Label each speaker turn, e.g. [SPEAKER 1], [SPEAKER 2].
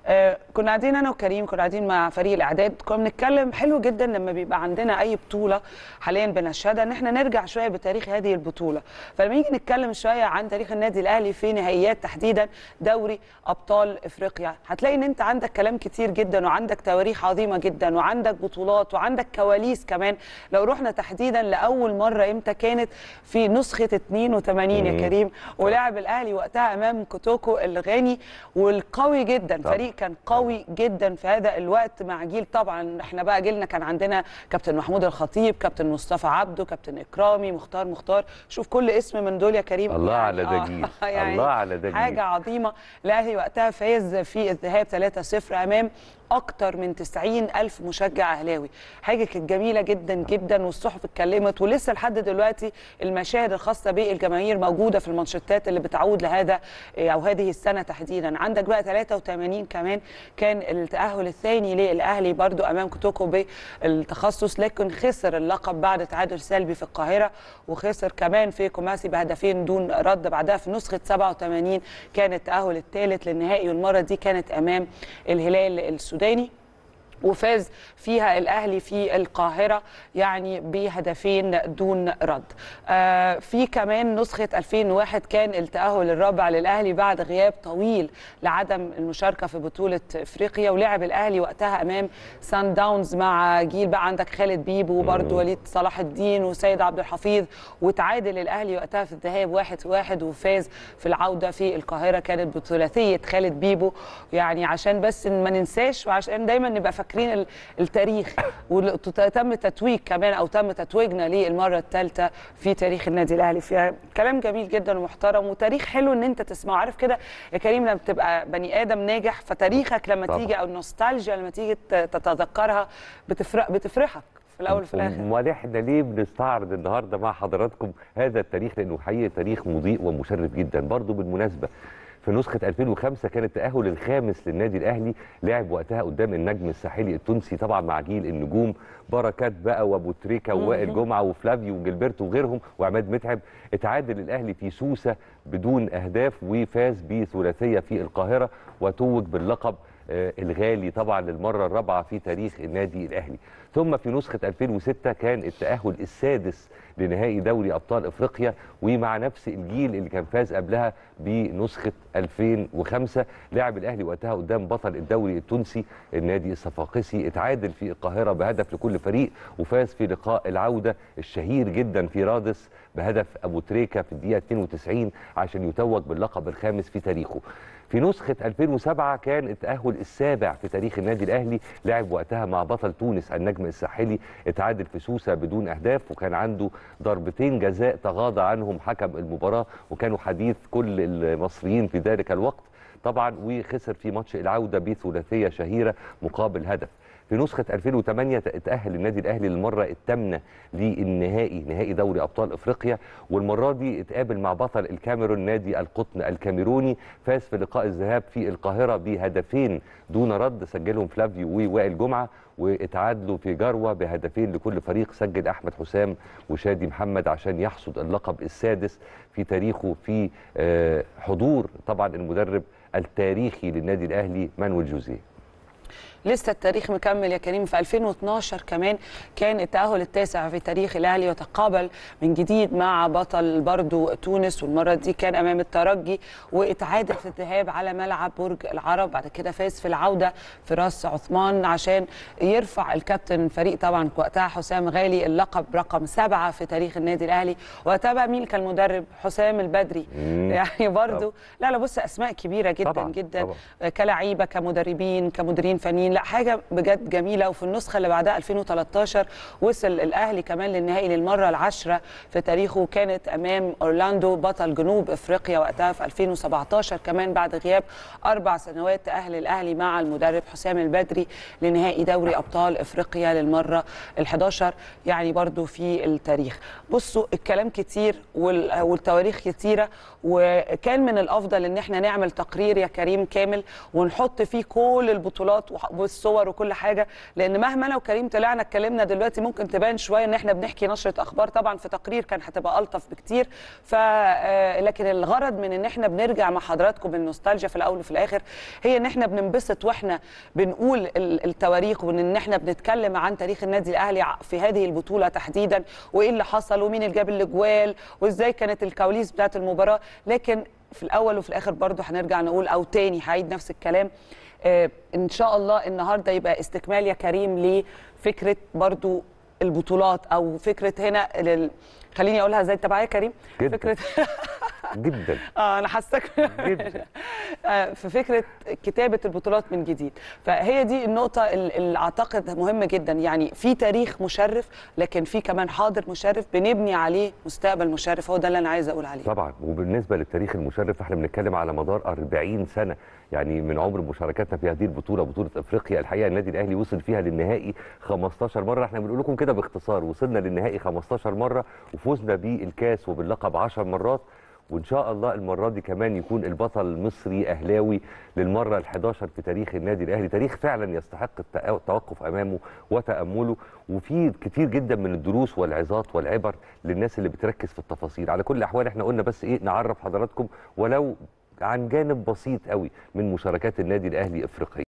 [SPEAKER 1] آه كنا قاعدين انا وكريم كنا قاعدين مع فريق الاعداد كنا بنتكلم حلو جدا لما بيبقى عندنا اي بطوله حاليا بنشهدها ان احنا نرجع شويه بتاريخ هذه البطوله فلما نيجي نتكلم شويه عن تاريخ النادي الاهلي في نهائيات تحديدا دوري ابطال افريقيا هتلاقي ان انت عندك كلام كتير جدا وعندك تواريخ عظيمه جدا وعندك بطولات وعندك كواليس كمان لو رحنا تحديدا لاول مره امتى كانت في نسخه 82 يا كريم ولعب الاهلي وقتها امام كوتوكو الغاني والقوي جدا
[SPEAKER 2] طبعا.
[SPEAKER 1] فريق كان قوي جدا في هذا الوقت مع جيل طبعا احنا بقى جيلنا كان عندنا كابتن محمود الخطيب كابتن مصطفى عبده كابتن اكرامي مختار مختار شوف كل اسم من دول يا كريم
[SPEAKER 2] الله على ده جيل. الله على ده جيل.
[SPEAKER 1] حاجه عظيمه الاهلي وقتها فاز في الذهاب 3-0 امام اكتر من 90 الف مشجع اهلاوي حاجه كانت جميله جدا جدا والصحف اتكلمت ولسه لحد دلوقتي المشاهد الخاصه بالجماهير موجوده في المانشيتات اللي بتعود لهذا او هذه السنه تحديدا عندك بقى 83 كمان كان التاهل الثاني للاهلي برضو امام كوتوكو بالتخصص لكن خسر اللقب بعد تعادل سلبي في القاهره وخسر كمان في كوماسي بهدفين دون رد بعدها في نسخه 87 كان التاهل الثالث للنهائي والمره دي كانت امام الهلال السوداني وفاز فيها الاهلي في القاهره يعني بهدفين دون رد. آه في كمان نسخه 2001 كان التاهل الرابع للاهلي بعد غياب طويل لعدم المشاركه في بطوله افريقيا ولعب الاهلي وقتها امام سان داونز مع جيل بقى عندك خالد بيبو وبرده وليد صلاح الدين وسيد عبد الحفيظ وتعادل الاهلي وقتها في الذهاب واحد واحد وفاز في العوده في القاهره كانت بثلاثيه خالد بيبو يعني عشان بس ما ننساش وعشان دايما نبقى فاكرين ال- التاريخ وتم تتويج كمان او تم تتويجنا للمره الثالثه في تاريخ النادي الاهلي فيها كلام جميل جدا ومحترم وتاريخ حلو ان انت تسمعه عارف كده يا كريم لما بتبقى بني ادم ناجح فتاريخك لما
[SPEAKER 2] طبعا.
[SPEAKER 1] تيجي او النوستالجيا لما تيجي ت- تتذكرها بتفرق بتفرحك في الاول وفي الاخر
[SPEAKER 2] امال احنا ليه بنستعرض النهارده مع حضراتكم هذا التاريخ لانه حقيقي تاريخ مضيء ومشرف جدا برضو بالمناسبه في نسخة 2005 كان التأهل الخامس للنادي الأهلي لعب وقتها قدام النجم الساحلي التونسي طبعا مع جيل النجوم بركات بقى وابو تريكة ووائل جمعة وفلافيو وجilberto وغيرهم وعماد متعب اتعادل الأهلي في سوسة بدون أهداف وفاز بثلاثية في القاهرة وتوج باللقب آه، الغالي طبعا للمرة الرابعة في تاريخ النادي الأهلي ثم في نسخة 2006 كان التأهل السادس لنهائي دوري أبطال إفريقيا ومع نفس الجيل اللي كان فاز قبلها بنسخة 2005 لعب الأهلي وقتها قدام بطل الدوري التونسي النادي الصفاقسي اتعادل في القاهرة بهدف لكل فريق وفاز في لقاء العودة الشهير جدا في رادس بهدف أبو تريكة في الدقيقة 92 عشان يتوج باللقب الخامس في تاريخه في نسخة 2007 كان التأهل السابع في تاريخ النادي الأهلي لعب وقتها مع بطل تونس النجم الساحلي اتعادل في سوسة بدون أهداف وكان عنده ضربتين جزاء تغاضى عنهم حكم المباراة وكانوا حديث كل المصريين في ذلك الوقت طبعا وخسر في ماتش العودة بثلاثية شهيرة مقابل هدف في نسخة 2008 تأهل النادي الأهلي للمرة الثامنة للنهائي نهائي دوري أبطال إفريقيا والمرة دي اتقابل مع بطل الكاميرون نادي القطن الكاميروني فاز في لقاء الذهاب في القاهرة بهدفين دون رد سجلهم فلافيو ووائل جمعة واتعادلوا في جروة بهدفين لكل فريق سجل أحمد حسام وشادي محمد عشان يحصد اللقب السادس في تاريخه في آه، حضور طبعا المدرب التاريخي للنادي الأهلي مانويل جوزيه
[SPEAKER 1] لسه التاريخ مكمل يا كريم في 2012 كمان كان التأهل التاسع في تاريخ الأهلي وتقابل من جديد مع بطل برضو تونس والمرة دي كان أمام الترجي واتعادل في الذهاب على ملعب برج العرب بعد كده فاز في العودة في راس عثمان عشان يرفع الكابتن الفريق طبعا وقتها حسام غالي اللقب رقم سبعة في تاريخ النادي الأهلي وقتها بقى مين كان المدرب حسام البدري
[SPEAKER 2] مم.
[SPEAKER 1] يعني برضو لا لا بص أسماء كبيرة جدا
[SPEAKER 2] طبعاً،
[SPEAKER 1] جدا
[SPEAKER 2] طبعاً.
[SPEAKER 1] كلاعيبه كمدربين كمديرين فنيين لا حاجه بجد جميله وفي النسخه اللي بعدها 2013 وصل الاهلي كمان للنهائي للمره العاشره في تاريخه كانت امام اورلاندو بطل جنوب افريقيا وقتها في 2017 كمان بعد غياب اربع سنوات تاهل الاهلي مع المدرب حسام البدري لنهائي دوري ابطال افريقيا للمره ال11 يعني برضو في التاريخ بصوا الكلام كتير وال- والتواريخ كتيره وكان من الافضل ان احنا نعمل تقرير يا كريم كامل ونحط فيه كل البطولات وح- والصور وكل حاجه لان مهما انا وكريم طلعنا اتكلمنا دلوقتي ممكن تبان شويه ان احنا بنحكي نشره اخبار طبعا في تقرير كان هتبقى الطف بكتير ف آه، لكن الغرض من ان احنا بنرجع مع حضراتكم بالنوستالجيا في الاول وفي الاخر هي ان احنا بننبسط واحنا بنقول ال- التواريخ وان احنا بنتكلم عن تاريخ النادي الاهلي ع- في هذه البطوله تحديدا وايه اللي حصل ومين اللي جاب الاجوال وازاي كانت الكواليس بتاعت المباراه لكن في الاول وفي الاخر برضو هنرجع نقول او تاني هعيد نفس الكلام آه، ان شاء الله النهارده يبقى استكمال يا كريم لفكره برضو البطولات او فكره هنا لل... خليني اقولها زي انت معايا يا كريم
[SPEAKER 2] جداً.
[SPEAKER 1] فكره
[SPEAKER 2] جدا
[SPEAKER 1] اه انا حاساك
[SPEAKER 2] جدا
[SPEAKER 1] آه، في فكره كتابه البطولات من جديد فهي دي النقطه ال- اللي اعتقد مهمه جدا يعني في تاريخ مشرف لكن في كمان حاضر مشرف بنبني عليه مستقبل مشرف هو ده اللي انا عايزه اقول عليه
[SPEAKER 2] طبعا وبالنسبه للتاريخ المشرف احنا بنتكلم على مدار 40 سنه يعني من عمر مشاركتنا في هذه البطوله بطوله افريقيا الحقيقه النادي الاهلي وصل فيها للنهائي 15 مره احنا بنقول لكم كده باختصار وصلنا للنهائي 15 مره وفزنا بالكاس وباللقب 10 مرات وان شاء الله المره دي كمان يكون البطل المصري اهلاوي للمره ال11 في تاريخ النادي الاهلي تاريخ فعلا يستحق التأ- التوقف امامه وتامله وفي كتير جدا من الدروس والعظات والعبر للناس اللي بتركز في التفاصيل على كل الاحوال احنا قلنا بس ايه نعرف حضراتكم ولو عن جانب بسيط قوي من مشاركات النادي الاهلي افريقيا